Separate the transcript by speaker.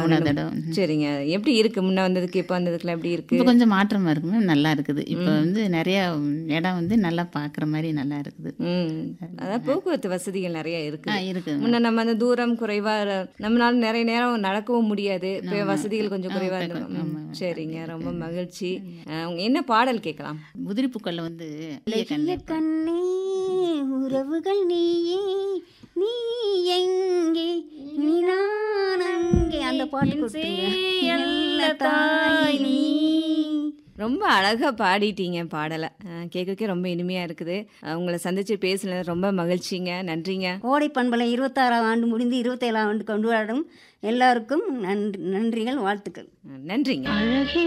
Speaker 1: மூணாவது
Speaker 2: வாங்கணும்
Speaker 1: இடம்
Speaker 2: சரிங்க எப்படி இருக்கு முன்ன வந்ததுக்கு இப்போ வந்ததுக்குலாம் எப்படி இருக்கு
Speaker 1: இப்போ கொஞ்சம் மாற்றமா இருக்குங்க நல்லா இருக்குது இப்போ வந்து நிறைய இடம் வந்து நல்லா பார்க்குற மாதிரி நல்லா இருக்குது
Speaker 2: ம் அதான் போக்குவரத்து வசதிகள் நிறைய இருக்கு
Speaker 1: ஆ இருக்குது
Speaker 2: முன்ன நம்ம அந்த தூரம் குறைவா ர- நம்மளால நிறைய நேரம் நடக்கவும் முடியாது இப்போ வசதிகள் கொஞ்சம் குறைவா இருந்திருக்கும் ம், சரிங்க ரொம்ப மகிழ்ச்சி அஹ், உங்க என்ன பாடல் கேட்கலாம்
Speaker 1: உதிரி பூக்கள்ல வந்து இளைய கண்ணே
Speaker 3: கண்ணே உறவுகள் நீயே நீ எங்கே நீ நான் அங்கே அந்த பாட்டு கொடுத்துருங்க தாய் நீ
Speaker 2: ரொம்ப அழகா பாடிட்டீங்க பாடலை அஹ், கேட்கறதுக்கே ரொம்ப இனிமையா இருக்குது அஹ், உங்களை சந்திச்சு பேசுனது ரொம்ப மகிழ்ச்சிங்க நன்றிங்க
Speaker 3: கோடை பண்பலை இருபத்தாறாம் ஆண்டு முடிந்து இருபத்தேழாம் ஆண்டு கொண்டாடும் எல்லாருக்கும் நன்றி நன்றிகள் வாழ்த்துக்கள்
Speaker 2: அஹ், நன்றிங்க